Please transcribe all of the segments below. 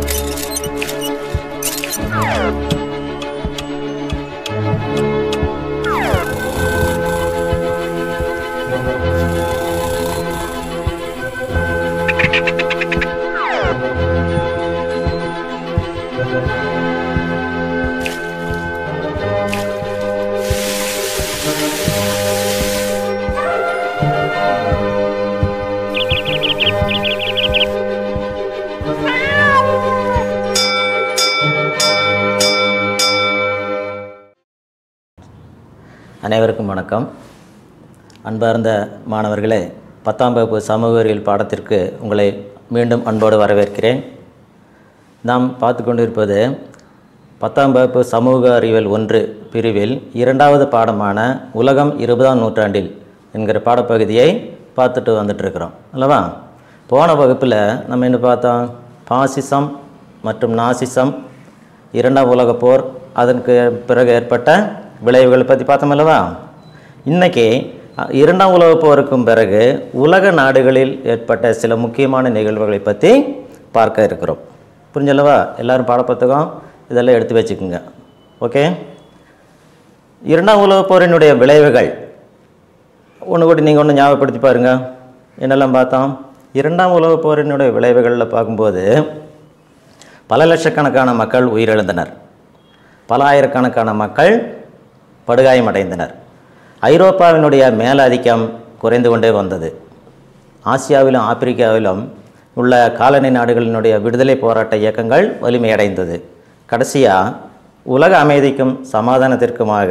அனைவருக்கும் வணக்கம் அன்பார்ந்த மாணவர்களே பத்தாம் வகுப்பு சமூக அறிவியல் பாடத்திற்கு உங்களை மீண்டும் அன்போடு வரவேற்கிறேன் நாம் பார்த்து கொண்டிருப்பது பத்தாம் வகுப்பு சமூக அறிவியல் ஒன்று பிரிவில் இரண்டாவது பாடமான உலகம் இருபதாம் நூற்றாண்டில் என்கிற பாடப்பகுதியை பார்த்துட்டு வந்துட்டுருக்குறோம் அல்லவா போன வகுப்பில் நம்ம என்ன பார்த்தோம் பாசிசம் மற்றும் நாசிசம் இரண்டாம் உலகப் போர் அதற்கு பிறகு ஏற்பட்ட விளைவுகளை பற்றி பார்த்தோம் அல்லவா இன்றைக்கி இரண்டாம் உலகப் போருக்கும் பிறகு உலக நாடுகளில் ஏற்பட்ட சில முக்கியமான நிகழ்வுகளை பற்றி பார்க்க இருக்கிறோம் புரிஞ்சல்லவா எல்லாரும் பாடப்புத்தகம் இதெல்லாம் எடுத்து வச்சுக்கோங்க ஓகே இரண்டாம் உலகப் போரினுடைய விளைவுகள் ஒன்று கூட நீங்கள் ஒன்று ஞாபகப்படுத்தி பாருங்க என்னெல்லாம் பார்த்தோம் இரண்டாம் உலகப் போரினுடைய விளைவுகளில் பார்க்கும்போது பல லட்சக்கணக்கான மக்கள் உயிரிழந்தனர் பல ஆயிரக்கணக்கான மக்கள் படுகாயமடைந்தனர் ஐரோப்பாவினுடைய மேலாதிக்கம் குறைந்து கொண்டே வந்தது ஆசியாவிலும் ஆப்பிரிக்காவிலும் உள்ள காலனி நாடுகளினுடைய விடுதலை போராட்ட இயக்கங்கள் வலிமையடைந்தது கடைசியாக உலக அமைதிக்கும் சமாதானத்திற்குமாக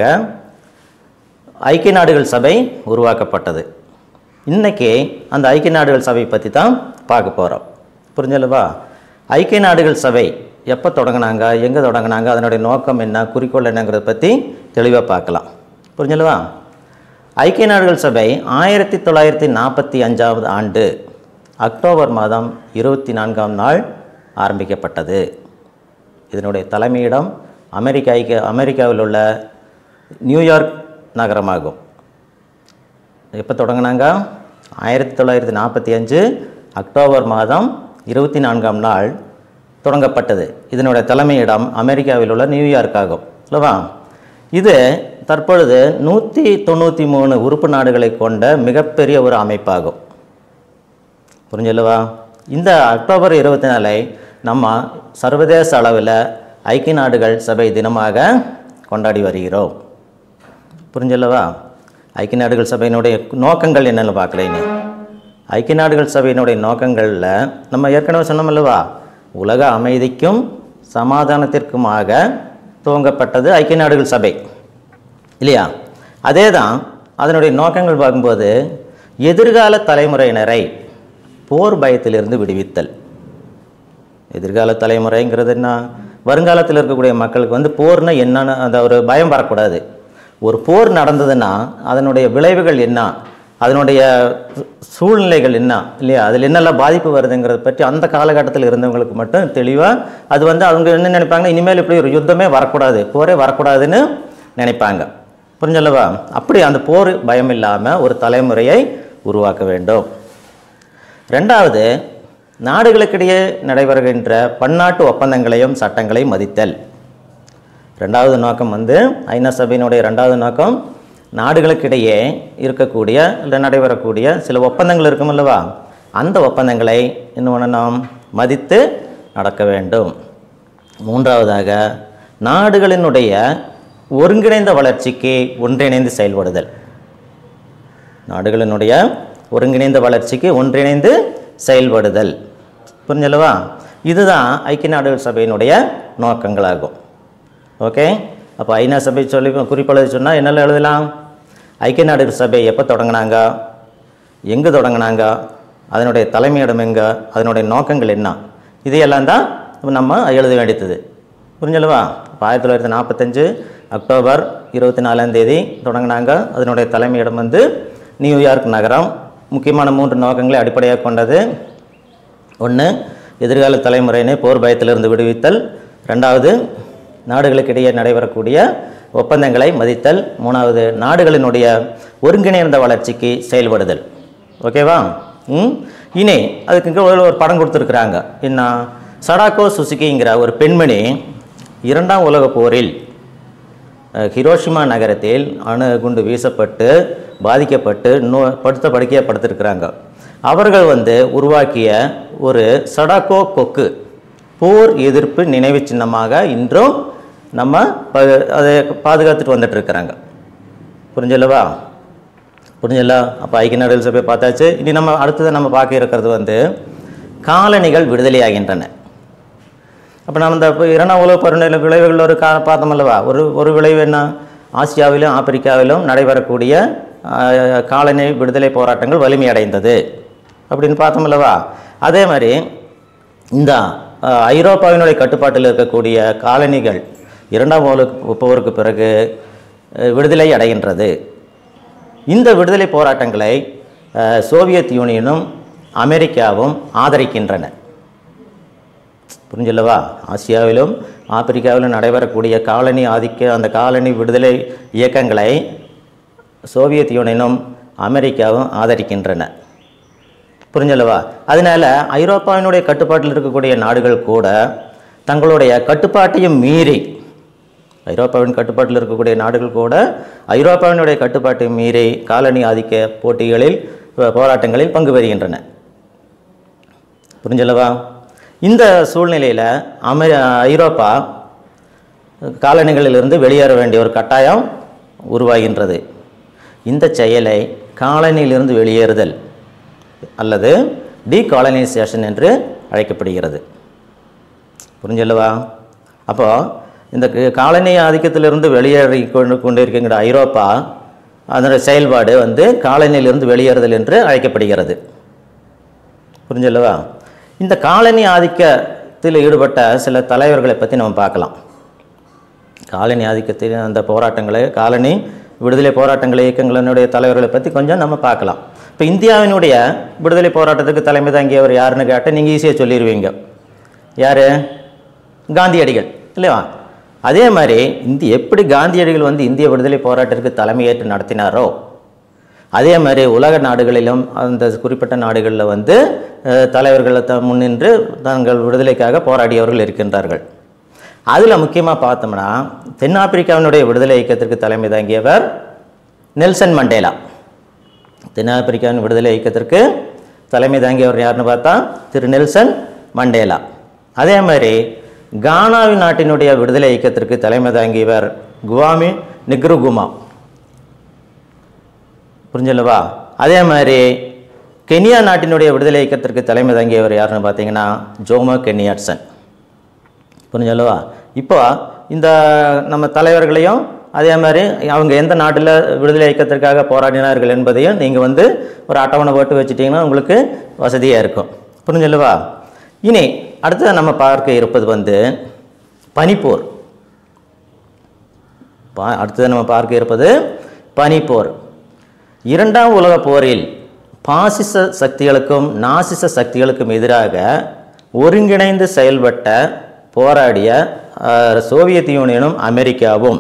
ஐக்கிய நாடுகள் சபை உருவாக்கப்பட்டது இன்றைக்கி அந்த ஐக்கிய நாடுகள் சபை பற்றி தான் பார்க்க போகிறோம் புரிஞ்சலவா ஐக்கிய நாடுகள் சபை எப்போ தொடங்கினாங்க எங்கே தொடங்கினாங்க அதனுடைய நோக்கம் என்ன குறிக்கோள் என்னங்கிறத பற்றி தெளிவாக பார்க்கலாம் புரிஞ்சலவா ஐக்கிய நாடுகள் சபை ஆயிரத்தி தொள்ளாயிரத்தி நாற்பத்தி அஞ்சாவது ஆண்டு அக்டோபர் மாதம் இருபத்தி நான்காம் நாள் ஆரம்பிக்கப்பட்டது இதனுடைய தலைமையிடம் அமெரிக்க ஐக்கிய அமெரிக்காவில் உள்ள நியூயார்க் நகரமாகும் எப்போ தொடங்கினாங்க ஆயிரத்தி தொள்ளாயிரத்தி நாற்பத்தி அஞ்சு அக்டோபர் மாதம் இருபத்தி நான்காம் நாள் தொடங்கப்பட்டது இதனுடைய தலைமையிடம் அமெரிக்காவில் உள்ள நியூயார்க் ஆகும் அல்லவா இது தற்பொழுது நூற்றி தொண்ணூற்றி மூணு உறுப்பு நாடுகளை கொண்ட மிகப்பெரிய ஒரு அமைப்பாகும் புரிஞ்சல்லவா இந்த அக்டோபர் இருபத்தி நாலை நம்ம சர்வதேச அளவில் ஐக்கிய நாடுகள் சபை தினமாக கொண்டாடி வருகிறோம் புரிஞ்சல்லவா ஐக்கிய நாடுகள் சபையினுடைய நோக்கங்கள் என்னென்னு பார்க்கலைன்னு ஐக்கிய நாடுகள் சபையினுடைய நோக்கங்களில் நம்ம ஏற்கனவே சொன்னோம் அல்லவா உலக அமைதிக்கும் சமாதானத்திற்குமாக துவங்கப்பட்டது ஐக்கிய நாடுகள் சபை இல்லையா அதே தான் அதனுடைய நோக்கங்கள் பார்க்கும்போது எதிர்கால தலைமுறையினரை போர் பயத்திலிருந்து விடுவித்தல் எதிர்கால தலைமுறைங்கிறது என்ன வருங்காலத்தில் இருக்கக்கூடிய மக்களுக்கு வந்து போர்னா என்னன்னு அந்த ஒரு பயம் வரக்கூடாது ஒரு போர் நடந்ததுன்னா அதனுடைய விளைவுகள் என்ன அதனுடைய சூழ்நிலைகள் என்ன இல்லையா அதில் என்னெல்லாம் பாதிப்பு வருதுங்கிறத பற்றி அந்த காலகட்டத்தில் இருந்தவங்களுக்கு மட்டும் தெளிவாக அது வந்து அவங்க என்ன நினைப்பாங்க இனிமேல் இப்படி ஒரு யுத்தமே வரக்கூடாது போரே வரக்கூடாதுன்னு நினைப்பாங்க புரிஞ்சல்லவா அப்படி அந்த போர் பயம் இல்லாமல் ஒரு தலைமுறையை உருவாக்க வேண்டும் ரெண்டாவது நாடுகளுக்கிடையே நடைபெறுகின்ற பன்னாட்டு ஒப்பந்தங்களையும் சட்டங்களையும் மதித்தல் ரெண்டாவது நோக்கம் வந்து ஐநா சபையினுடைய ரெண்டாவது நோக்கம் நாடுகளுக்கிடையே இருக்கக்கூடிய இல்லை நடைபெறக்கூடிய சில ஒப்பந்தங்கள் இருக்கும் அல்லவா அந்த ஒப்பந்தங்களை இன்னொன்று நாம் மதித்து நடக்க வேண்டும் மூன்றாவதாக நாடுகளினுடைய ஒருங்கிணைந்த வளர்ச்சிக்கு ஒன்றிணைந்து செயல்படுதல் நாடுகளினுடைய ஒருங்கிணைந்த வளர்ச்சிக்கு ஒன்றிணைந்து செயல்படுதல் புரிஞ்சல்லவா இதுதான் ஐக்கிய நாடுகள் சபையினுடைய நோக்கங்களாகும் ஓகே அப்போ ஐநா சபை சொல்லி குறிப்பெழுதி சொன்னால் என்னெல்லாம் எழுதலாம் ஐக்கிய நாடுகள் சபை எப்போ தொடங்கினாங்க எங்கே தொடங்கினாங்க அதனுடைய தலைமையிடம் எங்கே அதனுடைய நோக்கங்கள் என்ன இதையெல்லாம் தான் நம்ம எழுத வேண்டியது புரிஞ்சலவா இப்போ ஆயிரத்தி தொள்ளாயிரத்தி நாற்பத்தஞ்சு அக்டோபர் இருபத்தி நாலாம் தேதி தொடங்கினாங்க அதனுடைய தலைமையிடம் வந்து நியூயார்க் நகரம் முக்கியமான மூன்று நோக்கங்களை அடிப்படையாக கொண்டது ஒன்று எதிர்கால தலைமுறையினை போர் பயத்திலிருந்து விடுவித்தல் ரெண்டாவது நாடுகளுக்கிடையே நடைபெறக்கூடிய ஒப்பந்தங்களை மதித்தல் மூணாவது நாடுகளினுடைய ஒருங்கிணைந்த வளர்ச்சிக்கு செயல்படுதல் ஓகேவா ம் இனி அதுக்கு இங்கே ஒரு ஒரு படம் கொடுத்துருக்குறாங்க என்ன சடாக்கோ சுசுகிங்கிற ஒரு பெண்மணி இரண்டாம் உலகப் போரில் அஹ், ஹிரோஷிமா நகரத்தில் அணு குண்டு வீசப்பட்டு பாதிக்கப்பட்டு நோ படுத்த படுக்கையாக படுத்திருக்கிறாங்க அவர்கள் வந்து உருவாக்கிய ஒரு சடாக்கோ கொக்கு போர் எதிர்ப்பு நினைவு சின்னமாக இன்றும் நம்ம ப அதை பாதுகாத்துட்டு வந்துட்டு இருக்கிறாங்க புரிஞ்சல்லவா புரிஞ்சல அப்போ ஐக்கிய நாடுகள் சபை பார்த்தாச்சு இனி நம்ம அடுத்தது நம்ம பார்க்க இருக்கிறது வந்து காலணிகள் விடுதலையாகின்றன அப்போ நம்ம இந்த இப்போ இரண்டாம் உலக பருவநிலை விளைவுகள் ஒரு கா பார்த்தோம் அல்லவா ஒரு ஒரு விளைவு என்ன ஆசியாவிலும் ஆப்பிரிக்காவிலும் நடைபெறக்கூடிய ஆஹ், காலனி விடுதலை போராட்டங்கள் வலிமையடைந்தது அப்படின்னு பார்த்தோம் அல்லவா அதே மாதிரி இந்த ஆஹ், ஐரோப்பாவினுடைய கட்டுப்பாட்டில் இருக்கக்கூடிய காலனிகள் இரண்டாம் உலக போருக்கு பிறகு அஹ், விடுதலை அடைகின்றது இந்த விடுதலை போராட்டங்களை அஹ், சோவியத் யூனியனும் அமெரிக்காவும் ஆதரிக்கின்றன புரிஞ்சல்லவா ஆசியாவிலும் ஆப்பிரிக்காவிலும் நடைபெறக்கூடிய காலனி ஆதிக்க அந்த காலனி விடுதலை இயக்கங்களை சோவியத் யூனியனும் அமெரிக்காவும் ஆதரிக்கின்றன புரிஞ்சல்லவா அதனால ஐரோப்பாவினுடைய கட்டுப்பாட்டில் இருக்கக்கூடிய நாடுகள் கூட தங்களுடைய கட்டுப்பாட்டையும் மீறி ஐரோப்பாவின் கட்டுப்பாட்டில் இருக்கக்கூடிய நாடுகள் கூட ஐரோப்பாவினுடைய கட்டுப்பாட்டை மீறி காலனி ஆதிக்க போட்டிகளில் போ- போராட்டங்களில் பங்கு பெறுகின்றன புரிஞ்சல்லவா இந்த சூழ்நிலையில் அமெ ஐரோப்பா காலனிகளிலிருந்து வெளியேற வேண்டிய ஒரு கட்டாயம் உருவாகின்றது இந்த செயலை காலனியிலிருந்து வெளியேறுதல் அல்லது டீகாலனைசேஷன் என்று அழைக்கப்படுகிறது புரிஞ்சல்லவா அப்போ இந்த க- காலனி ஆதிக்கத்திலிருந்து வெளியேறி கொண்டு கொண்டிருக்கின்ற ஐரோப்பா அதனுடைய செயல்பாடு வந்து காலனியிலிருந்து வெளியேறுதல் என்று அழைக்கப்படுகிறது புரிஞ்சல்லவா இந்த காலனி ஆதிக்கத்தில் ஈடுபட்ட சில தலைவர்களை பற்றி நம்ம பார்க்கலாம் காலனி ஆதிக்கத்தின் அந்த போராட்டங்களை காலனி விடுதலை போராட்டங்கள் இயக்கங்களினுடைய தலைவர்களை பற்றி கொஞ்சம் நம்ம பார்க்கலாம் இப்போ இந்தியாவினுடைய விடுதலை போராட்டத்துக்கு தலைமை தாங்கியவர் யாருன்னு கேட்டால் நீங்கள் ஈஸியாக சொல்லிடுவீங்க யார் காந்தியடிகள் இல்லையா அதே மாதிரி இந்தி எப்படி காந்தியடிகள் வந்து இந்திய விடுதலை போராட்டத்திற்கு தலைமையேற்று நடத்தினாரோ அதே மாதிரி உலக நாடுகளிலும் அந்த குறிப்பிட்ட நாடுகளில் வந்து அஹ், தலைவர்களை த முன்னின்று தங்கள் விடுதலைக்காக போராடியவர்கள் இருக்கின்றார்கள் அதில் முக்கியமாக பார்த்தோம்னா தென்னாப்பிரிக்காவினுடைய விடுதலை இயக்கத்திற்கு தலைமை தாங்கியவர் நெல்சன் மண்டேலா தென்னாப்பிரிக்காவின் விடுதலை இயக்கத்திற்கு தலைமை தாங்கியவர் யாருன்னு பார்த்தா திரு நெல்சன் மண்டேலா அதே மாதிரி கானாவின் நாட்டினுடைய விடுதலை இயக்கத்திற்கு தலைமை தாங்கியவர் குவாமி நிக்ருகுமா புரிஞ்சல்லவா அதே மாதிரி கெனியா நாட்டினுடைய விடுதலை இயக்கத்திற்கு தலைமை தாங்கியவர் யாருன்னு பார்த்தீங்கன்னா ஜோமோ கெனியாட்சன் புரிஞ்சல்லவா இப்போ இந்த நம்ம தலைவர்களையும் அதே மாதிரி அவங்க எந்த நாட்டில் விடுதலை இயக்கத்திற்காக போராடினார்கள் என்பதையும் நீங்கள் வந்து ஒரு அட்டவணை போட்டு வச்சுட்டிங்கன்னா உங்களுக்கு வசதியாக இருக்கும் புரிஞ்சல்லவா இனி அடுத்தது நம்ம பார்க்க இருப்பது வந்து பனிப்போர் பா அடுத்தது நம்ம பார்க்க இருப்பது பனிப்போர் இரண்டாம் உலகப் போரில் பாசிச சக்திகளுக்கும் நாசிச சக்திகளுக்கும் எதிராக ஒருங்கிணைந்து செயல்பட்ட போராடிய அஹ், சோவியத் யூனியனும் அமெரிக்காவும்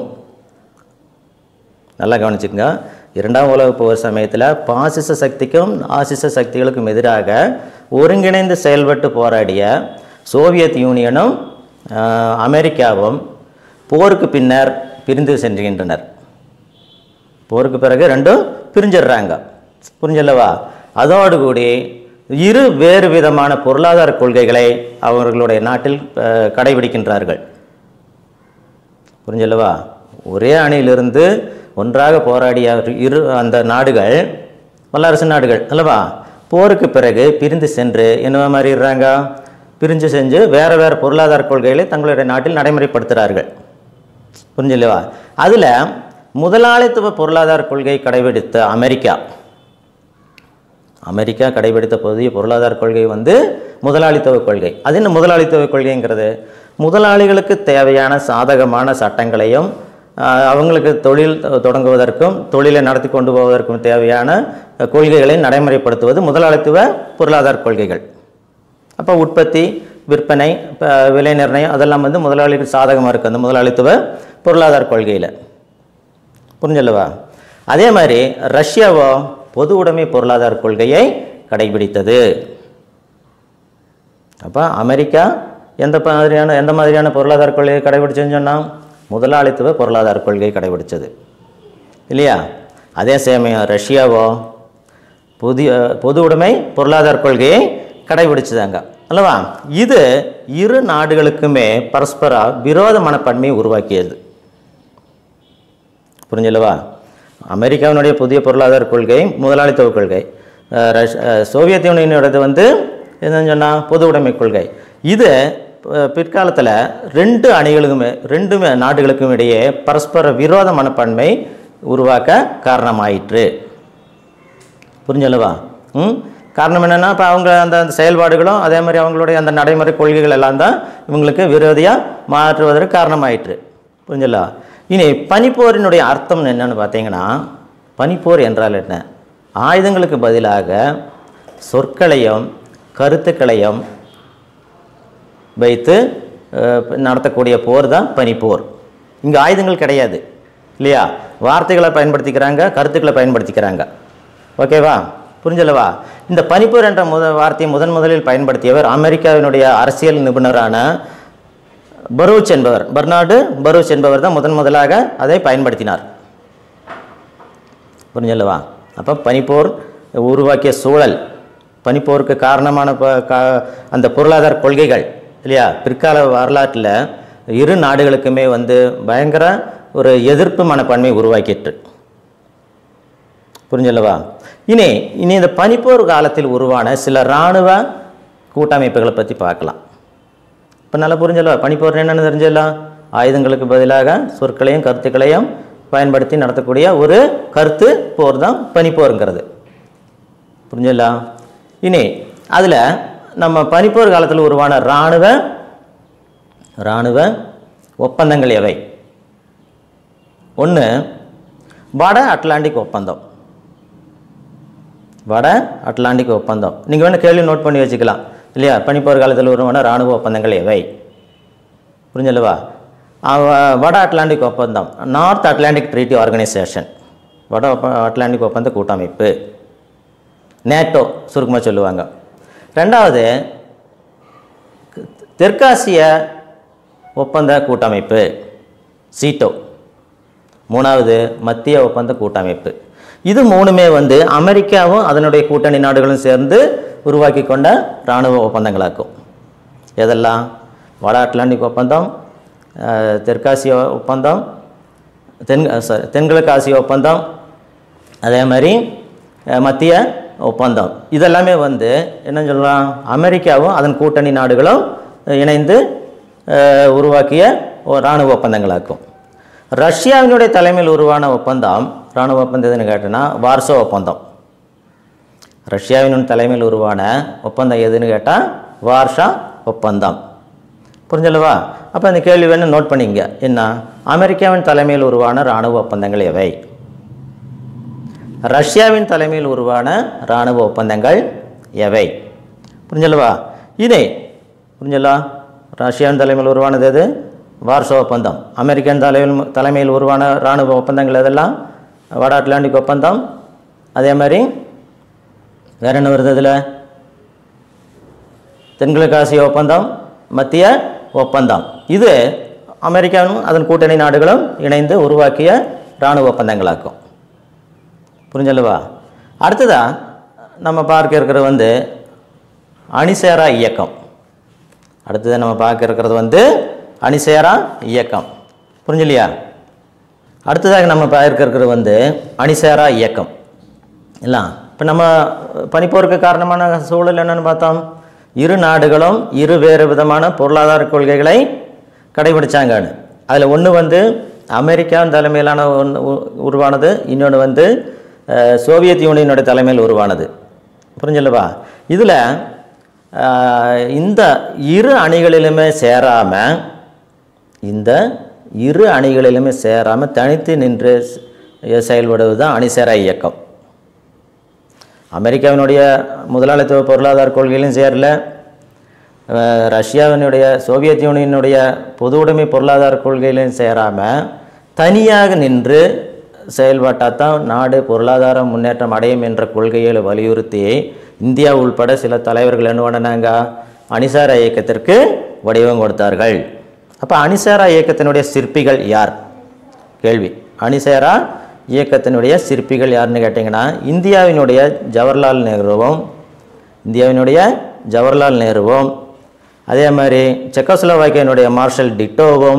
நல்லா கவனிச்சுக்கங்க இரண்டாம் உலகப் போர் சமயத்தில் பாசிச சக்திக்கும் நாசிச சக்திகளுக்கும் எதிராக ஒருங்கிணைந்து செயல்பட்டு போராடிய சோவியத் யூனியனும் அஹ், அமெரிக்காவும் போருக்கு பின்னர் பிரிந்து சென்றுகின்றனர் போருக்கு பிறகு ரெண்டும் பிரிஞ்சிடுறாங்க புரிஞ்சல்லவா அதோடு கூடி இரு வேறு விதமான பொருளாதார கொள்கைகளை அவர்களுடைய நாட்டில் அஹ், கடைபிடிக்கின்றார்கள் புரிஞ்சல்லவா ஒரே அணியிலிருந்து ஒன்றாக போராடிய இரு அந்த நாடுகள் வல்லரசு நாடுகள் அல்லவா போருக்கு பிறகு பிரிந்து சென்று என்ன மாறிடுறாங்க பிரிஞ்சு செஞ்சு வேறு வேறு பொருளாதார கொள்கைகளை தங்களுடைய நாட்டில் நடைமுறைப்படுத்துகிறார்கள் புரிஞ்சல்லவா அதில் முதலாளித்துவ பொருளாதார கொள்கை கடைபிடித்த அமெரிக்கா அமெரிக்கா கடைபிடித்த புதிய பொருளாதார கொள்கை வந்து முதலாளித்துவ கொள்கை அது என்ன முதலாளித்துவ கொள்கைங்கிறது முதலாளிகளுக்கு தேவையான சாதகமான சட்டங்களையும் ஆஹ், அவங்களுக்கு தொழில் தொ- தொடங்குவதற்கும் தொழிலை நடத்தி கொண்டு போவதற்கும் தேவையான அஹ், கொள்கைகளை நடைமுறைப்படுத்துவது முதலாளித்துவ பொருளாதார கொள்கைகள் அப்போ உற்பத்தி விற்பனை இப்போ விலை நிர்ணயம் அதெல்லாம் வந்து முதலாளிக்கு சாதகமாக இருக்குது அந்த முதலாளித்துவ பொருளாதார கொள்கையில் புரிஞ்சல்லவா அதே மாதிரி ரஷ்யாவோ பொது உடைமை பொருளாதார கொள்கையை கடைபிடித்தது அப்போ அமெரிக்கா எந்த மாதிரியான எந்த மாதிரியான பொருளாதார கொள்கையை கடைபிடிச்சுன்னு சொன்னால் முதலாளித்துவ பொருளாதார கொள்கையை கடைபிடிச்சது இல்லையா அதே சமயம் ரஷ்யாவோ புதிய பொது உடைமை பொருளாதார கொள்கையை கடைபிடிச்சதாங்க அல்லவா இது இரு நாடுகளுக்குமே பரஸ்பர விரோத மனப்பான்மையை உருவாக்கியது புரிஞ்சல்லவா அமெரிக்காவினுடைய புதிய பொருளாதார கொள்கை முதலாளித்துவ கொள்கை அஹ் ரஷ் அஹ் சோவியத் யூனியனோடது வந்து என்னன்னு சொன்னால் பொது உடைமை கொள்கை இது பிற்காலத்தில் ரெண்டு அணிகளுக்குமே ரெண்டு நாடுகளுக்கும் இடையே பரஸ்பர விரோத மனப்பான்மை உருவாக்க காரணமாயிற்று புரிஞ்சல்லவா ம் காரணம் என்னென்னா இப்போ அவங்க அந்த அந்த செயல்பாடுகளும் அதே மாதிரி அவங்களுடைய அந்த நடைமுறை கொள்கைகள் எல்லாம் தான் இவங்களுக்கு விரோதியாக மாற்றுவதற்கு காரணமாயிற்று புரிஞ்சலா இனி பனிப்போரினுடைய அர்த்தம் என்னன்னு பார்த்தீங்கன்னா பனிப்போர் என்றால் என்ன ஆயுதங்களுக்கு பதிலாக சொற்களையும் கருத்துக்களையும் வைத்து அஹ், நடத்தக்கூடிய போர் தான் பனிப்போர் இங்கே ஆயுதங்கள் கிடையாது இல்லையா வார்த்தைகளை பயன்படுத்திக்கிறாங்க கருத்துக்களை பயன்படுத்திக்கிறாங்க ஓகேவா புரிஞ்சலவா இந்த பனிப்போர் என்ற முத வார்த்தையை முதன் முதலில் பயன்படுத்தியவர் அமெரிக்காவினுடைய அரசியல் நிபுணரான பரூச் என்பவர் பர்னார்டு பரூச் என்பவர் தான் முதன் முதலாக அதை பயன்படுத்தினார் புரிஞ்சல்லவா அப்போ பனிப்போர் உருவாக்கிய சூழல் பனிப்போருக்கு காரணமான ப- கா- அந்த பொருளாதார கொள்கைகள் இல்லையா பிற்கால வரலாற்றில் இரு நாடுகளுக்குமே வந்து பயங்கர ஒரு எதிர்ப்பு மனப்பான்மை உருவாக்கிட்டு புரிஞ்சல்லவா இனி இனி இந்த பனிப்போர் காலத்தில் உருவான சில இராணுவ கூட்டமைப்புகளை பற்றி பார்க்கலாம் இப்போ நல்லா புரிஞ்சல்லவா பனிப்போர் என்னென்னு தெரிஞ்சலாம் ஆயுதங்களுக்கு பதிலாக சொற்களையும் கருத்துக்களையும் பயன்படுத்தி நடத்தக்கூடிய ஒரு கருத்து போர் தான் பனிப்போருங்கிறது புரிஞ்சலா இனி அதில் நம்ம பனிப்போர் காலத்தில் உருவான இராணுவ இராணுவ ஒப்பந்தங்கள் எவை ஒன்று வட அட்லாண்டிக் ஒப்பந்தம் வட அட்லாண்டிக் ஒப்பந்தம் நீங்கள் வேணால் கேள்வி நோட் பண்ணி வச்சுக்கலாம் இல்லையா பனிப்போர் காலத்தில் உருவான இராணுவ ஒப்பந்தங்கள் எவை புரிஞ்சல்லவா அவ- வட அட்லாண்டிக் ஒப்பந்தம் நார்த் அட்லாண்டிக் ட்ரீட்டி ஆர்கனைசேஷன் வட ஒப்ப- அட்லாண்டிக் ஒப்பந்த கூட்டமைப்பு நேட்டோ சுருக்கமாக சொல்லுவாங்க ரெண்டாவது தெற்காசிய ஒப்பந்த கூட்டமைப்பு சீட்டோ மூணாவது மத்திய ஒப்பந்த கூட்டமைப்பு இது மூணுமே வந்து அமெரிக்காவும் அதனுடைய கூட்டணி நாடுகளும் சேர்ந்து உருவாக்கி கொண்ட இராணுவ ஒப்பந்தங்களாக்கும் எதெல்லாம் வட அட்லாண்டிக் ஒப்பந்தம் அஹ், தெற்காசிய ஒப்பந்தம் தென் சாரி தென்கிழக்கு ஆசிய ஒப்பந்தம் அதே மாதிரி அஹ், மத்திய ஒப்பந்தம் இதெல்லாமே வந்து என்ன சொல்லலாம் அமெரிக்காவும் அதன் கூட்டணி நாடுகளும் இணைந்து அஹ், உருவாக்கிய ஒரு இராணுவ ஒப்பந்தங்களாக்கும் ரஷ்யாவினுடைய தலைமையில் உருவான ஒப்பந்தம் இராணுவ ஒப்பந்தம் எதுன்னு கேட்டோன்னா வார்சோ ஒப்பந்தம் ரஷ்யாவின் தலைமையில் உருவான ஒப்பந்தம் எதுன்னு கேட்டால் வார்ஷா ஒப்பந்தம் புரிஞ்சல்லவா அப்போ இந்த கேள்வி வேணும் நோட் பண்ணிங்க என்ன அமெரிக்காவின் தலைமையில் உருவான இராணுவ ஒப்பந்தங்கள் எவை ரஷ்யாவின் தலைமையில் உருவான இராணுவ ஒப்பந்தங்கள் எவை புரிஞ்சல்லவா இதே புரிஞ்சலா ரஷ்யாவின் தலைமையில் உருவானது எது வார்சோ ஒப்பந்தம் அமெரிக்கன் தலைமையில் தலைமையில் உருவான இராணுவ ஒப்பந்தங்கள் எதெல்லாம் வட அட்லாண்டிக் ஒப்பந்தம் அதே மாதிரி வேற என்ன வருது இதில் தென்கிழக்கு ஆசிய ஒப்பந்தம் மத்திய ஒப்பந்தம் இது அமெரிக்காவும் அதன் கூட்டணி நாடுகளும் இணைந்து உருவாக்கிய இராணுவ ஒப்பந்தங்களாக்கும் புரிஞ்சல்லவா அடுத்ததா நம்ம பார்க்க இருக்கிறது வந்து அணிசேரா இயக்கம் அடுத்தது நம்ம பார்க்க இருக்கிறது வந்து அணிசேரா இயக்கம் புரிஞ்சலையா அடுத்ததாக நம்ம பார்க்க இருக்கிறது வந்து அணிசேரா இயக்கம் இல்லை இப்போ நம்ம பனிப்போருக்கு காரணமான சூழல் என்னன்னு பார்த்தோம் இரு நாடுகளும் இரு வேறு விதமான பொருளாதார கொள்கைகளை கடைபிடிச்சாங்கன்னு அதில் ஒன்று வந்து அமெரிக்கா தலைமையிலான ஒன்று உ- உருவானது இன்னொன்று வந்து அஹ், சோவியத் யூனியனுடைய தலைமையில் உருவானது புரிஞ்சல்லவா இதில் இந்த இரு அணிகளிலுமே சேராமல் இந்த இரு அணிகளிலுமே சேராமல் தனித்து நின்று செ- செயல்படுவது தான் அணிசேரா இயக்கம் அமெரிக்காவினுடைய முதலாளித்துவ பொருளாதார கொள்கையிலும் சேரல அஹ் ரஷ்யாவினுடைய சோவியத் யூனியனுடைய பொது உடைமை பொருளாதார கொள்கையிலும் சேராமல் தனியாக நின்று செயல்பட்டால் தான் நாடு பொருளாதார முன்னேற்றம் அடையும் என்ற கொள்கைகளை வலியுறுத்தி இந்தியா உள்பட சில தலைவர்கள் என்ன பண்ணாங்க அணிசார இயக்கத்திற்கு வடிவம் கொடுத்தார்கள் அப்போ அணிசேரா இயக்கத்தினுடைய சிற்பிகள் யார் கேள்வி அணிசேரா இயக்கத்தினுடைய சிற்பிகள் யாருன்னு கேட்டிங்கன்னா இந்தியாவினுடைய ஜவஹர்லால் நேருவும் இந்தியாவினுடைய ஜவஹர்லால் நேருவும் அதே மாதிரி செக்கோஸ்லோவாக்கியனுடைய மார்ஷல் டிட்டோவும்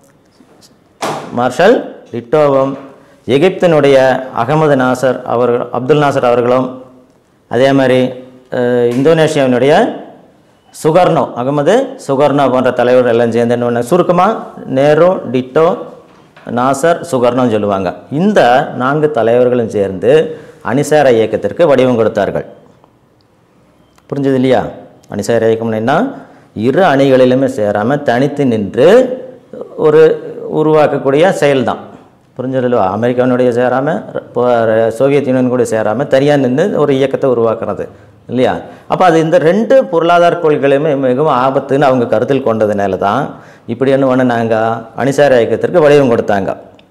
மார்ஷல் டிட்டோவும் எகிப்தினுடைய அகமது நாசர் அவர்கள் அப்துல் நாசர் அவர்களும் அதே மாதிரி அஹ், இந்தோனேஷியாவினுடைய சுகர்னோ அகமது சுகர்னோ போன்ற தலைவர்கள் எல்லாம் சேர்ந்து என்ன பண்ணாங்க? சுருக்கமா நேரு டிட்டோ நாசர் சுகர்னோன்னு சொல்லுவாங்க இந்த நான்கு தலைவர்களும் சேர்ந்து அணிசார இயக்கத்திற்கு வடிவம் கொடுத்தார்கள் புரிஞ்சது இல்லையா அணிசார இயக்கம்னா இரு அணிகளிலுமே சேராமல் தனித்து நின்று ஒரு உருவாக்கக்கூடிய செயல்தான் புரிஞ்சது இல்லையா அமெரிக்காவினுடைய சேராமல் இப்போ சோவியத் யூனியன் கூட சேராமல் தனியாக நின்று ஒரு இயக்கத்தை உருவாக்குறது இல்லையா அப்போ அது இந்த ரெண்டு பொருளாதார கொள்கைகளுமே மிகவும் ஆபத்துன்னு அவங்க கருத்தில் கொண்டதுனால தான் இப்படி என்ன பண்ணுனாங்க அணிசார இயக்கத்திற்கு வடிவம் கொடுத்தாங்க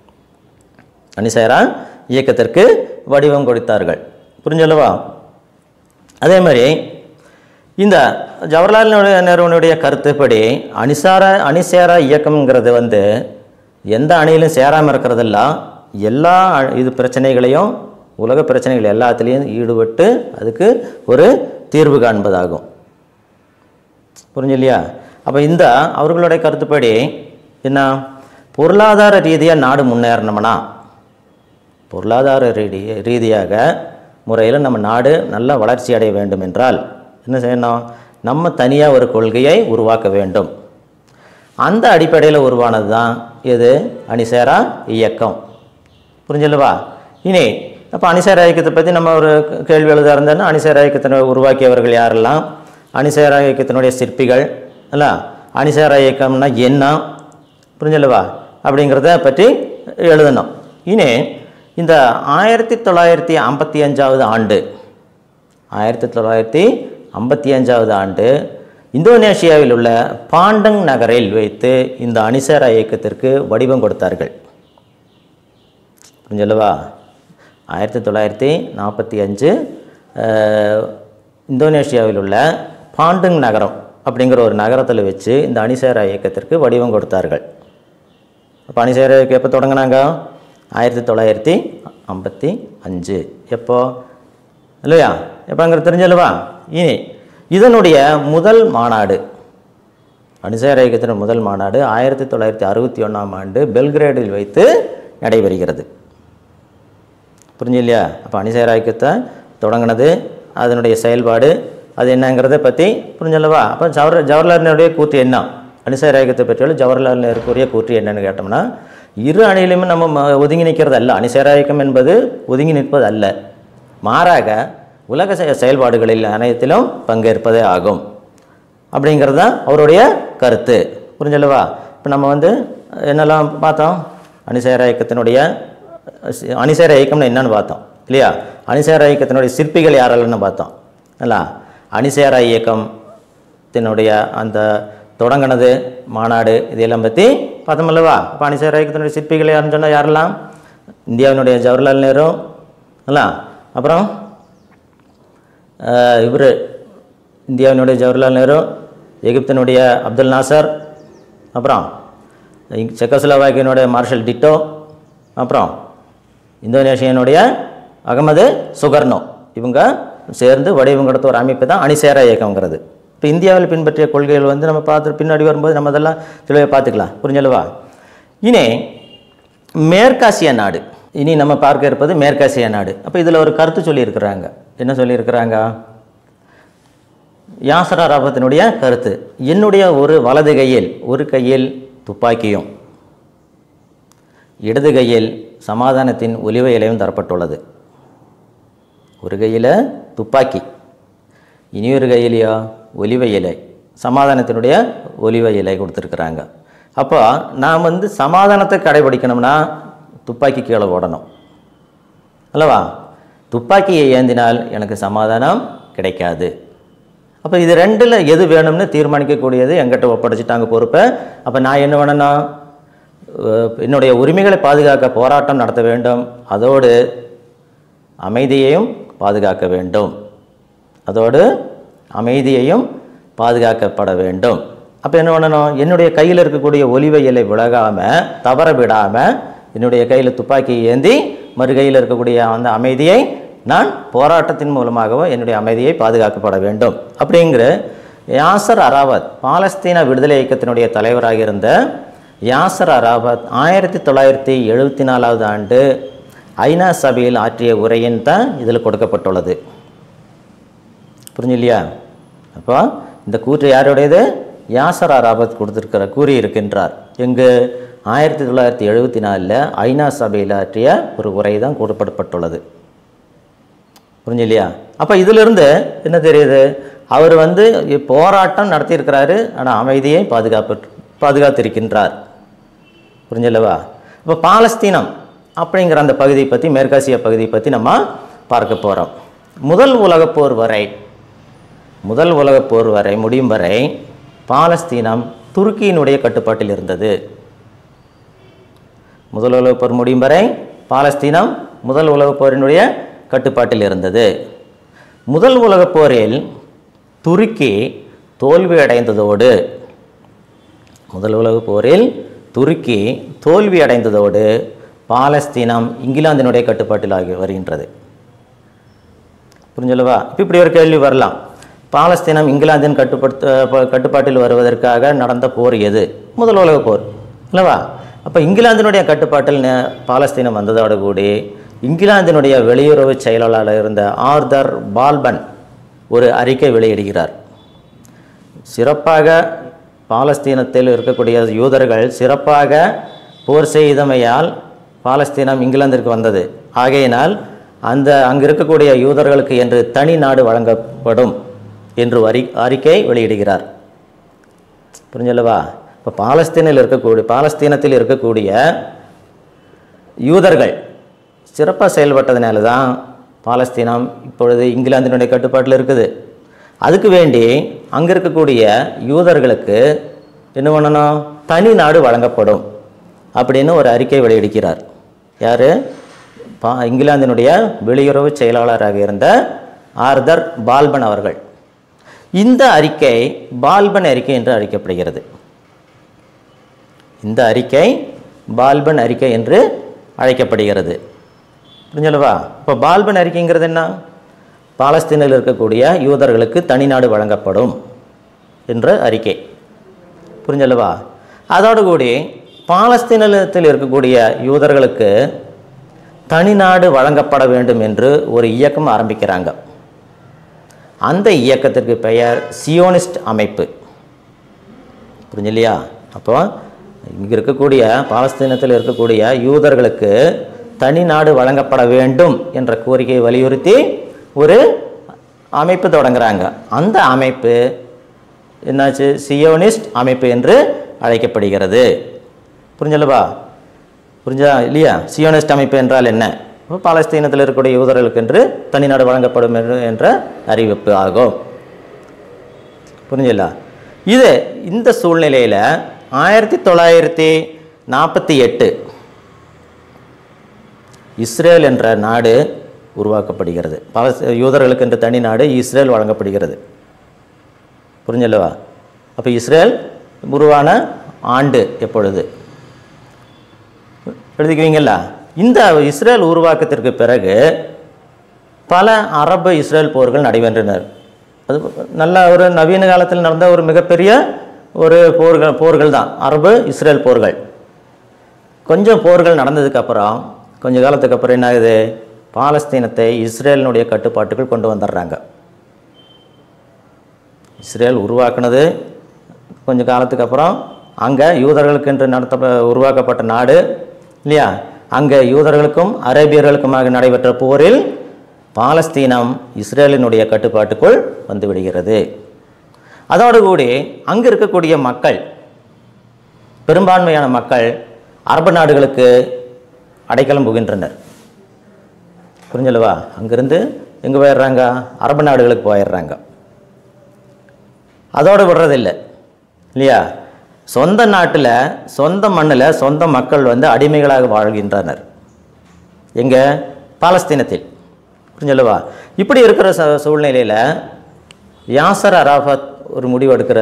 அணிசாரா இயக்கத்திற்கு வடிவம் கொடுத்தார்கள் புரிஞ்சல்லவா அதே மாதிரி இந்த ஜவஹர்லால் நேரு- நேருவினுடைய கருத்துப்படி அணிசார அணிசேரா இயக்கம்ங்கிறது வந்து எந்த அணியிலும் சேராமல் இருக்கிறதெல்ல எல்லா அ- இது பிரச்சனைகளையும் உலக பிரச்சனைகள் எல்லாத்துலேயும் ஈடுபட்டு அதுக்கு ஒரு தீர்வு காண்பதாகும் புரிஞ்சு இல்லையா அப்போ இந்த அவர்களுடைய கருத்துப்படி என்ன பொருளாதார ரீதியாக நாடு முன்னேறணும்னா பொருளாதார ரீதி ரீதியாக முறையில் நம்ம நாடு நல்ல வளர்ச்சி அடைய வேண்டும் என்றால் என்ன செய்யணும் நம்ம தனியாக ஒரு கொள்கையை உருவாக்க வேண்டும் அந்த அடிப்படையில் உருவானது தான் இது அணிசேரா இயக்கம் புரிஞ்சல்லவா இனி அப்போ அணிசேரா இயக்கத்தை பற்றி நம்ம ஒரு கேள்வி எழுத இருந்தோன்னா அணிசேரா இயக்கத்தினை உருவாக்கியவர்கள் யாரெல்லாம் அணிசேரா இயக்கத்தினுடைய சிற்பிகள் அல்ல அணிசேரா இயக்கம்னா என்ன புரிஞ்சல்லவா அப்படிங்கிறத பற்றி எழுதணும் இனி இந்த ஆயிரத்தி தொள்ளாயிரத்தி ஐம்பத்தி அஞ்சாவது ஆண்டு ஆயிரத்தி தொள்ளாயிரத்தி ஐம்பத்தி அஞ்சாவது ஆண்டு இந்தோனேஷியாவில் உள்ள பாண்டங் நகரில் வைத்து இந்த அணிசேரா இயக்கத்திற்கு வடிவம் கொடுத்தார்கள் புரிஞ்சல்லவா ஆயிரத்தி தொள்ளாயிரத்தி நாற்பத்தி அஞ்சு அஹ், இந்தோனேஷியாவில் உள்ள பாண்டுங் நகரம் அப்படிங்கிற ஒரு நகரத்தில் வச்சு இந்த அணிசேரா இயக்கத்திற்கு வடிவம் கொடுத்தார்கள் அப்போ அணிசேரா இயக்கம் எப்போ தொடங்கினாங்க ஆயிரத்தி தொள்ளாயிரத்தி ஐம்பத்தி அஞ்சு எப்போ இல்லையா எப்போங்கிறது தெரிஞ்சல்லவா இனி இதனுடைய முதல் மாநாடு அணிசேர இயக்கத்தின் முதல் மாநாடு ஆயிரத்தி தொள்ளாயிரத்தி அறுபத்தி ஒன்றாம் ஆண்டு பெல்கிரேடில் வைத்து நடைபெறுகிறது புரிஞ்சு இல்லையா அப்போ அணிசேர ஐக்கியத்தை தொடங்கினது அதனுடைய செயல்பாடு அது என்னங்கிறத பற்றி புரிஞ்சல்லவா அப்போ ஜவஹர் ஜவஹர்லால் நேருடைய கூற்று என்ன அணிசேர ஐக்கியத்தை பற்றியுள்ள ஜவஹர்லால் நேருக்குரிய கூற்று என்னன்னு கேட்டோம்னா இரு அணியிலுமே நம்ம ம- ஒதுங்கி நிற்கிறது அல்ல அணிசேர இயக்கம் என்பது ஒதுங்கி நிற்பது அல்ல மாறாக உலக செய- செயல்பாடுகளில் அனைத்திலும் பங்கேற்பதே ஆகும் அப்படிங்கிறது தான் அவருடைய கருத்து புரிஞ்சல்லவா இப்போ நம்ம வந்து என்னெல்லாம் பார்த்தோம் அணிசேர இயக்கத்தினுடைய சி- அணிசேர இயக்கம்னு என்னன்னு பார்த்தோம் இல்லையா அணிசேர இயக்கத்தினுடைய சிற்பிகள் யாரெல்லாம்னு பார்த்தோம் இல்ல அணிசேர இயக்கத்தினுடைய அந்த தொடங்கினது மாநாடு இதெல்லாம் பற்றி பார்த்தோமல்லவா இப்போ அணிசேர இயக்கத்தினுடைய சிற்பிகள் யாருன்னு சொன்னால் யாரெல்லாம் இந்தியாவினுடைய ஜவஹர்லால் நேரு இல்ல அப்புறம் இவர் இந்தியாவினுடைய ஜவஹர்லால் நேரு எகிப்தினுடைய அப்துல் நாசர் அப்புறம் இங் செக்கோஸ்லோவாக்கியனுடைய மார்ஷல் டிட்டோ அப்புறம் இந்தோனேஷியனுடைய அகமது சுகர்னோ இவங்க சேர்ந்து வடிவம் கொடுத்த ஒரு அமைப்பு தான் அணிசேரா இயக்கங்கிறது இப்போ இந்தியாவில் பின்பற்றிய கொள்கைகள் வந்து நம்ம பார்த்து பின்னாடி வரும்போது நம்ம அதெல்லாம் தெளிவாக பார்த்துக்கலாம் புரிஞ்சல்லவா இனி மேற்காசிய நாடு இனி நம்ம பார்க்க இருப்பது மேற்காசிய நாடு அப்போ இதில் ஒரு கருத்து சொல்லியிருக்கிறாங்க என்ன சொல்லியிருக்கிறாங்க யாசர் அரபத்தினுடைய கருத்து என்னுடைய ஒரு வலது கையில் ஒரு கையில் துப்பாக்கியும் இடது கையில் சமாதானத்தின் ஒலிவ இலையும் தரப்பட்டுள்ளது ஒரு கையில் துப்பாக்கி இனியொரு கையிலையோ ஒலிவ இலை சமாதானத்தினுடைய ஒலிவ இலை கொடுத்துருக்குறாங்க அப்போ நான் வந்து சமாதானத்தை கடைபிடிக்கணும்னா துப்பாக்கி கீழே ஓடணும் அல்லவா துப்பாக்கியை ஏந்தினால் எனக்கு சமாதானம் கிடைக்காது அப்போ இது ரெண்டில் எது வேணும்னு தீர்மானிக்கக்கூடியது எங்கிட்ட ஒப்படைச்சிட்டாங்க பொறுப்பை அப்போ நான் என்ன பண்ணணும் அஹ் என்னுடைய உரிமைகளை பாதுகாக்க போராட்டம் நடத்த வேண்டும் அதோடு அமைதியையும் பாதுகாக்க வேண்டும் அதோடு அமைதியையும் பாதுகாக்கப்பட வேண்டும் அப்போ என்ன பண்ணணும் என்னுடைய கையில் இருக்கக்கூடிய ஒலிவ இலை விலகாமல் தவற விடாமல் என்னுடைய கையில் துப்பாக்கி ஏந்தி மறு கையில் இருக்கக்கூடிய அந்த அமைதியை நான் போராட்டத்தின் மூலமாகவும் என்னுடைய அமைதியை பாதுகாக்கப்பட வேண்டும் அப்படிங்கிற யாசர் அராவத் பாலஸ்தீன விடுதலை இயக்கத்தினுடைய தலைவராக இருந்த யாசர் அராவத் ஆயிரத்தி தொள்ளாயிரத்தி எழுபத்தி நாலாவது ஆண்டு ஐநா சபையில் ஆற்றிய உரையின் தான் இதில் கொடுக்கப்பட்டுள்ளது புரிஞ்சு இல்லையா அப்போ இந்த கூற்று யாருடையது யாசர் அராபத் கொடுத்திருக்கிற கூறியிருக்கின்றார் எங்கு ஆயிரத்தி தொள்ளாயிரத்தி எழுபத்தி நாலில் ஐநா சபையில் ஆற்றிய ஒரு உரை தான் கொடுக்கப்பட்டுள்ளது புரிஞ்சு இல்லையா அப்போ இதிலிருந்து என்ன தெரியுது அவர் வந்து போராட்டம் நடத்தியிருக்கிறாரு ஆனால் அமைதியை பாதுகாப்பு பாதுகாத்திருக்கின்றார் புரிஞ்சல்லவா இப்போ பாலஸ்தீனம் அப்படிங்கிற அந்த பகுதியை பற்றி மேற்காசிய பகுதியை பற்றி நம்ம பார்க்க போகிறோம் முதல் உலகப் போர் வரை முதல் உலகப் போர் வரை முடியும் வரை பாலஸ்தீனம் துருக்கியினுடைய கட்டுப்பாட்டில் இருந்தது முதல் உலகப் போர் முடியும் வரை பாலஸ்தீனம் முதல் உலகப் போரினுடைய கட்டுப்பாட்டில் இருந்தது முதல் உலகப் போரில் துருக்கி தோல்வி அடைந்ததோடு முதல் உலகப் போரில் துருக்கி தோல்வி அடைந்ததோடு பாலஸ்தீனம் இங்கிலாந்தினுடைய கட்டுப்பாட்டில் ஆகி வருகின்றது புரிஞ்சலவா இப்போ இப்படி ஒரு கேள்வி வரலாம் பாலஸ்தீனம் இங்கிலாந்தின் கட்டுப்படுத்த ப- கட்டுப்பாட்டில் வருவதற்காக நடந்த போர் எது முதல் உலகப் போர் இல்லவா அப்போ இங்கிலாந்தினுடைய கட்டுப்பாட்டில் ந- பாலஸ்தீனம் வந்ததோடு கூடி இங்கிலாந்தினுடைய வெளியுறவு செயலாளர் இருந்த ஆர்தர் பால்பன் ஒரு அறிக்கை வெளியிடுகிறார் சிறப்பாக பாலஸ்தீனத்தில் இருக்கக்கூடிய யூதர்கள் சிறப்பாக போர் செய்தமையால் பாலஸ்தீனம் இங்கிலாந்திற்கு வந்தது ஆகையினால் அந்த அங்கு இருக்கக்கூடிய யூதர்களுக்கு என்று தனி நாடு வழங்கப்படும் என்று அறி அறிக்கை வெளியிடுகிறார் புரிஞ்சல்லவா இப்போ பாலஸ்தீனில் இருக்கக்கூடிய பாலஸ்தீனத்தில் இருக்கக்கூடிய யூதர்கள் சிறப்பாக செயல்பட்டதுனால தான் பாலஸ்தீனம் இப்பொழுது இங்கிலாந்தினுடைய கட்டுப்பாட்டில் இருக்குது அதுக்கு வேண்டி அங்கே இருக்கக்கூடிய யூதர்களுக்கு என்ன பண்ணணும் தனி நாடு வழங்கப்படும் அப்படின்னு ஒரு அறிக்கை வெளியிடுகிறார் யார் பா இங்கிலாந்தினுடைய வெளியுறவு செயலாளராக இருந்த ஆர்தர் பால்பன் அவர்கள் இந்த அறிக்கை பால்பன் அறிக்கை என்று அழைக்கப்படுகிறது இந்த அறிக்கை பால்பன் அறிக்கை என்று அழைக்கப்படுகிறது புரிஞ்சலவா இப்போ பால்பன் அறிக்கைங்கிறது என்ன பாலஸ்தீனில் இருக்கக்கூடிய யூதர்களுக்கு தனிநாடு வழங்கப்படும் என்ற அறிக்கை புரிஞ்சலவா அதோடு கூடி பாலஸ்தீனத்தில் இருக்கக்கூடிய யூதர்களுக்கு தனிநாடு வழங்கப்பட வேண்டும் என்று ஒரு இயக்கம் ஆரம்பிக்கிறாங்க அந்த இயக்கத்திற்கு பெயர் சியோனிஸ்ட் அமைப்பு புரிஞ்சில்லையா அப்போ இங்கே இருக்கக்கூடிய பாலஸ்தீனத்தில் இருக்கக்கூடிய யூதர்களுக்கு தனி நாடு வழங்கப்பட வேண்டும் என்ற கோரிக்கையை வலியுறுத்தி ஒரு அமைப்பு தொடங்குறாங்க அந்த அமைப்பு என்னாச்சு சியோனிஸ்ட் அமைப்பு என்று அழைக்கப்படுகிறது புரிஞ்சலவா புரிஞ்சா இல்லையா சியோனிஸ்ட் அமைப்பு என்றால் என்ன அப்போ பாலஸ்தீனத்தில் இருக்கக்கூடிய யூதர்களுக்கு என்று தனிநாடு வழங்கப்படும் என்று என்ற அறிவிப்பு ஆகும் புரிஞ்சலா இது இந்த சூழ்நிலையில் ஆயிரத்தி தொள்ளாயிரத்தி நாற்பத்தி எட்டு இஸ்ரேல் என்ற நாடு உருவாக்கப்படுகிறது பாலஸ் யூதர்களுக்கு என்ற தனி நாடு இஸ்ரேல் வழங்கப்படுகிறது புரிஞ்சல்லவா அப்போ இஸ்ரேல் உருவான ஆண்டு எப்பொழுது எழுதிக்குவீங்களா இந்த இஸ்ரேல் உருவாக்கத்திற்கு பிறகு பல அரபு இஸ்ரேல் போர்கள் நடைபெற்றனர் அது நல்ல ஒரு நவீன காலத்தில் நடந்த ஒரு மிகப்பெரிய ஒரு போர்கள் போர்கள் தான் அரபு இஸ்ரேல் போர்கள் கொஞ்சம் போர்கள் நடந்ததுக்கப்புறம் கொஞ்ச காலத்துக்கு அப்புறம் என்ன ஆகுது பாலஸ்தீனத்தை இஸ்ரேலினுடைய கட்டுப்பாட்டுக்குள் கொண்டு வந்துடுறாங்க இஸ்ரேல் உருவாக்குனது கொஞ்ச காலத்துக்கு அப்புறம் அங்கே யூதர்களுக்கென்று நடத்த உருவாக்கப்பட்ட நாடு இல்லையா அங்கே யூதர்களுக்கும் அரேபியர்களுக்குமாக நடைபெற்ற போரில் பாலஸ்தீனம் இஸ்ரேலினுடைய கட்டுப்பாட்டுக்குள் வந்து விடுகிறது அதோடு கூடி அங்கே இருக்கக்கூடிய மக்கள் பெரும்பான்மையான மக்கள் அரபு நாடுகளுக்கு அடைக்கலம் புகின்றனர் புரிஞ்சலவா அங்கிருந்து எங்கே போயிடுறாங்க அரபு நாடுகளுக்கு போயிடுறாங்க அதோடு விடுறதில்லை இல்லையா சொந்த நாட்டில் சொந்த மண்ணில் சொந்த மக்கள் வந்து அடிமைகளாக வாழ்கின்றனர் எங்கே பாலஸ்தீனத்தில் புரிஞ்சலவா இப்படி இருக்கிற ச சூழ்நிலையில் யாசர் அராஃபத் ஒரு முடிவு எடுக்கிறாரு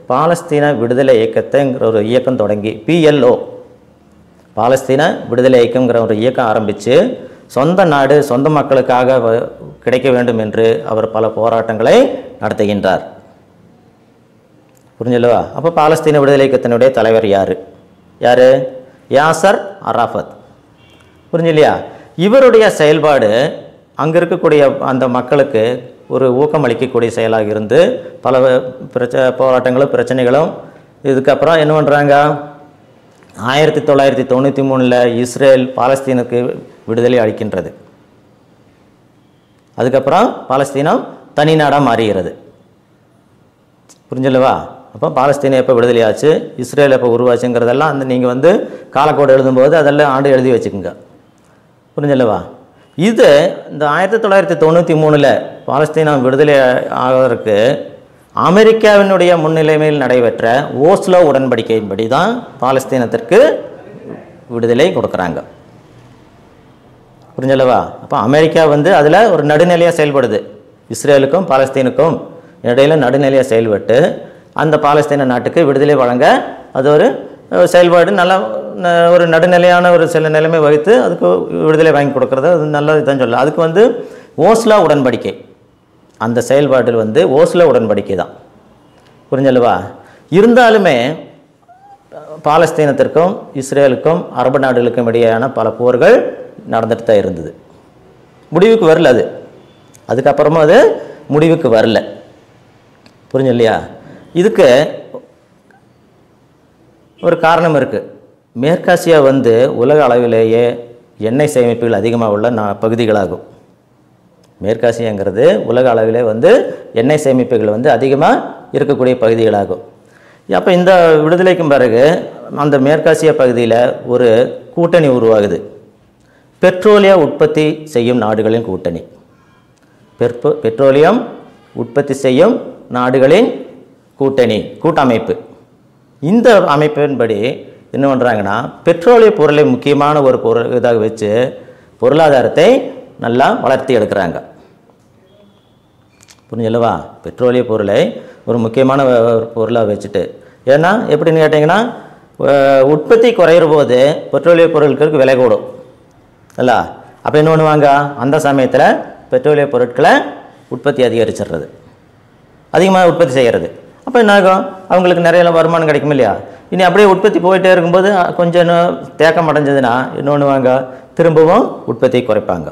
பாலஸ்தீன விடுதலை இயக்கத்தைங்கிற ஒரு இயக்கம் தொடங்கி பிஎல்ஓ பாலஸ்தீன விடுதலை இயக்கங்கிற ஒரு இயக்கம் ஆரம்பித்து சொந்த நாடு சொந்த மக்களுக்காக வ- கிடைக்க வேண்டும் என்று அவர் பல போராட்டங்களை நடத்துகின்றார் புரிஞ்சல்லவா அப்போ பாலஸ்தீன விடுதலை இயக்கத்தினுடைய தலைவர் யார் யார் யாசர் அராஃபத் புரிஞ்சில்லையா இவருடைய செயல்பாடு அங்கே இருக்கக்கூடிய அந்த மக்களுக்கு ஒரு ஊக்கம் அளிக்கக்கூடிய செயலாக இருந்து பல பிரச்ச போராட்டங்களும் பிரச்சனைகளும் இதுக்கப்புறம் என்ன பண்ணுறாங்க ஆயிரத்தி தொள்ளாயிரத்தி தொண்ணூற்றி மூணில் இஸ்ரேல் பாலஸ்தீனுக்கு விடுதலை அளிக்கின்றது அதுக்கப்புறம் பாலஸ்தீனம் தனி நாடாக மாறுகிறது புரிஞ்சல்லவா அப்போ பாலஸ்தீனம் எப்போ விடுதலையாச்சு இஸ்ரேல் எப்போ உருவாச்சுங்கிறதெல்லாம் அந்த நீங்கள் வந்து காலக்கோடு எழுதும்போது அதெல்லாம் ஆண்டு எழுதி வச்சுக்கோங்க புரிஞ்சல்லவா இது இந்த ஆயிரத்தி தொள்ளாயிரத்தி தொண்ணூற்றி மூணில் பாலஸ்தீனம் விடுதலை ஆவதற்கு அமெரிக்காவினுடைய முன்னிலைமையில் நடைபெற்ற ஓஸ்லோ உடன்படிக்கையின்படி தான் பாலஸ்தீனத்திற்கு விடுதலை கொடுக்குறாங்க புரிஞ்சல்லவா அப்போ அமெரிக்கா வந்து அதில் ஒரு நடுநிலையாக செயல்படுது இஸ்ரேலுக்கும் பாலஸ்தீனுக்கும் இடையில நடுநிலையாக செயல்பட்டு அந்த பாலஸ்தீன நாட்டுக்கு விடுதலை வழங்க அது ஒரு அஹ், செயல்பாடு நல்ல ந- ஒரு நடுநிலையான ஒரு சில நிலைமை வகித்து அதுக்கு விடுதலை வாங்கி கொடுக்கறது அது நல்லது தான் சொல்லலாம் அதுக்கு வந்து ஓஸ்லா உடன்படிக்கை அந்த செயல்பாட்டில் வந்து ஓஸ்லோ உடன்படிக்கை தான் புரிஞ்சல்லவா இருந்தாலுமே பாலஸ்தீனத்திற்கும் இஸ்ரேலுக்கும் அரபு நாடுகளுக்கும் இடையேயான பல போர்கள் நடந்துட்டு தான் இருந்தது முடிவுக்கு வரல அது அதுக்கப்புறமா அது முடிவுக்கு வரல புரிஞ்சு இல்லையா இதுக்கு ஒரு காரணம் இருக்குது மேற்காசியா வந்து உலக அளவிலேயே எண்ணெய் சேமிப்புகள் அதிகமாக உள்ள நா பகுதிகளாகும் மேற்காசியாங்கிறது உலக அளவிலே வந்து எண்ணெய் சேமிப்புகள் வந்து அதிகமாக இருக்கக்கூடிய பகுதிகளாகும் அப்போ இந்த விடுதலைக்கும் பிறகு அந்த மேற்காசிய பகுதியில் ஒரு கூட்டணி உருவாகுது பெட்ரோலிய உற்பத்தி செய்யும் நாடுகளின் கூட்டணி பெட்ரோ பெட்ரோலியம் உற்பத்தி செய்யும் நாடுகளின் கூட்டணி கூட்டமைப்பு இந்த அமைப்பின்படி என்ன பண்ணுறாங்கன்னா பெட்ரோலிய பொருளை முக்கியமான ஒரு பொருள் இதாக வச்சு பொருளாதாரத்தை நல்லா வளர்த்தி எடுக்கிறாங்க புரிஞ்சல்லவா பெட்ரோலிய பொருளை ஒரு முக்கியமான வ- ஒரு பொருளாக வச்சுட்டு ஏன்னா எப்படின்னு கேட்டிங்கன்னா அஹ், உற்பத்தி குறையிற போது பெட்ரோலிய பொருட்களுக்கு விலை கூடும் இல்ல அப்போ என்ன பண்ணுவாங்க அந்த சமயத்தில் பெட்ரோலிய பொருட்களை உற்பத்தி அதிகரிச்சிடுறது அதிகமாக உற்பத்தி செய்கிறது அப்போ என்ன ஆகும் அவங்களுக்கு நிறைய வருமானம் கிடைக்கும் இல்லையா இனி அப்படியே உற்பத்தி போயிட்டே இருக்கும்போது அஹ், கொஞ்சம் இன்னும் தேக்கம் அடைஞ்சதுன்னா என்ன பண்ணுவாங்க திரும்பவும் உற்பத்தி குறைப்பாங்க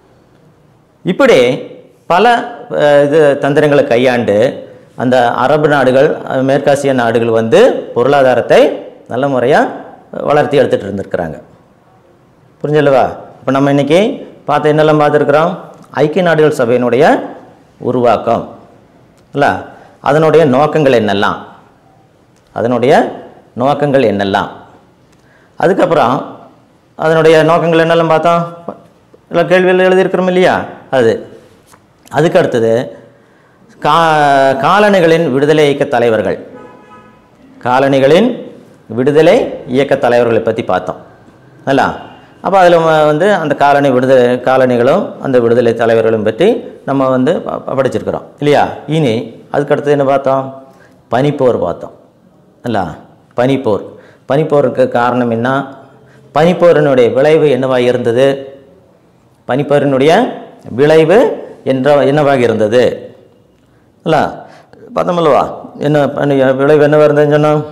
இப்படி பல அஹ், இது தந்திரங்களை கையாண்டு அந்த அரபு நாடுகள் அஹ், மேற்காசிய நாடுகள் வந்து பொருளாதாரத்தை நல்ல முறையாக வளர்த்தி எடுத்துகிட்டு இருந்திருக்கிறாங்க புரிஞ்சல்லவா இப்போ நம்ம இன்னைக்கு பார்த்து என்னெல்லாம் பார்த்துருக்குறோம் ஐக்கிய நாடுகள் சபையினுடைய உருவாக்கம் இல்ல அதனுடைய நோக்கங்கள் என்னெல்லாம் அதனுடைய நோக்கங்கள் என்னெல்லாம் அதுக்கப்புறம் அதனுடைய நோக்கங்கள் என்னெல்லாம் பார்த்தோம் இல்லை கேள்வியில் எழுதியிருக்கிறோம் இல்லையா அது அதுக்கு அடுத்தது கா காலனிகளின் விடுதலை இயக்க தலைவர்கள் காலனிகளின் விடுதலை இயக்க தலைவர்களை பற்றி பார்த்தோம் அல்ல அப்போ அதில் வந்து அந்த காலனி விடுதலை காலனிகளும் அந்த விடுதலை தலைவர்களும் பற்றி நம்ம வந்து ப- ப- படிச்சிருக்கிறோம் இல்லையா இனி அதுக்கடுத்து என்ன பார்த்தோம் பனிப்போர் பார்த்தோம் அல்ல பனிப்போர் பனிப்போருக்கு காரணம் என்ன பனிப்போரினுடைய விளைவு என்னவாக இருந்தது பனிப்போரினுடைய விளைவு என்ற என்னவாக இருந்தது இல்ல பார்த்தோமல்லவா என்ன பனி விளைவு என்னவாக இருந்ததுன்னு சொன்னோம்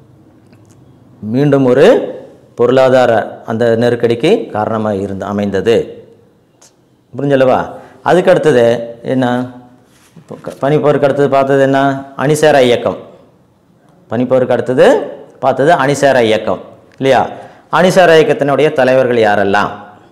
மீண்டும் ஒரு பொருளாதார அந்த நெருக்கடிக்கு காரணமாக இருந்து அமைந்தது புரிஞ்சல்லவா அதுக்கு அடுத்தது என்ன இப்போ க- பனிப்போருக்கு அடுத்தது பார்த்தது என்ன அணிசேர இயக்கம் பனிப்போருக்கு அடுத்தது பார்த்தது அணிசேர இயக்கம் இல்லையா அணிசேர இயக்கத்தினுடைய தலைவர்கள் யாரெல்லாம்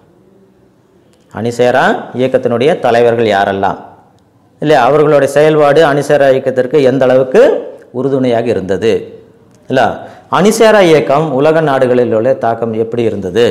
அணிசேரா இயக்கத்தினுடைய தலைவர்கள் யாரெல்லாம் இல்லையா அவர்களுடைய செயல்பாடு அணிசேரா இயக்கத்திற்கு எந்த அளவுக்கு உறுதுணையாக இருந்தது இல்லை அணிசேரா இயக்கம் உலக நாடுகளில் உள்ள தாக்கம் எப்படி இருந்தது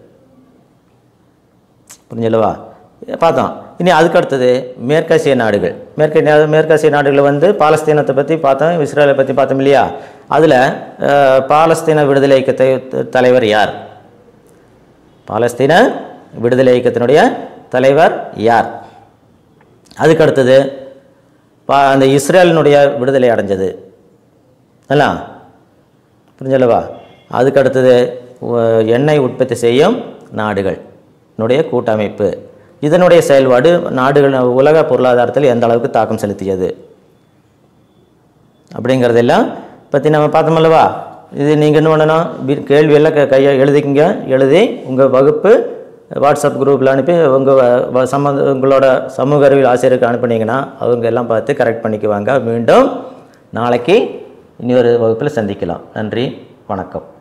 புரிஞ்சல்லவா பார்த்தோம் இனி அதுக்கு அடுத்தது மேற்காசிய நாடுகள் மேற்க மேற்காசிய நாடுகள் வந்து பாலஸ்தீனத்தை பற்றி பார்த்தோம் இஸ்ரேலை பற்றி பார்த்தோம் இல்லையா அதில் பாலஸ்தீன விடுதலை இயக்கத்தை த- தலைவர் யார் பாலஸ்தீன விடுதலை இயக்கத்தினுடைய தலைவர் யார் அதுக்கு அடுத்தது பா அந்த இஸ்ரேலினுடைய விடுதலை அடைஞ்சது அல்ல புரிஞ்சல்லவா அதுக்கு அடுத்தது உ- எண்ணெய் உற்பத்தி செய்யும் நாடுகள் னுடைய கூட்டமைப்பு இதனுடைய செயல்பாடு நாடுகள் உலக பொருளாதாரத்தில் எந்த அளவுக்கு தாக்கம் செலுத்தியது அப்படிங்கிறதெல்லாம் பற்றி நம்ம பார்த்தோமல்லவா இது நீங்கள் என்ன பண்ணணும் வி- கேள்வியெல்லாம் க கையை எழுதிக்கிங்க எழுதி உங்கள் வகுப்பு வாட்ஸ்அப் குரூப்பில் அனுப்பி உங்கள் சம்மந்த உங்களோட சமூக அறிவியல் ஆசிரியருக்கு அனுப்புனீங்கன்னா அவங்க எல்லாம் பார்த்து கரெக்ட் பண்ணிக்குவாங்க மீண்டும் நாளைக்கு இனி ஒரு வகுப்பில் சந்திக்கலாம் நன்றி வணக்கம்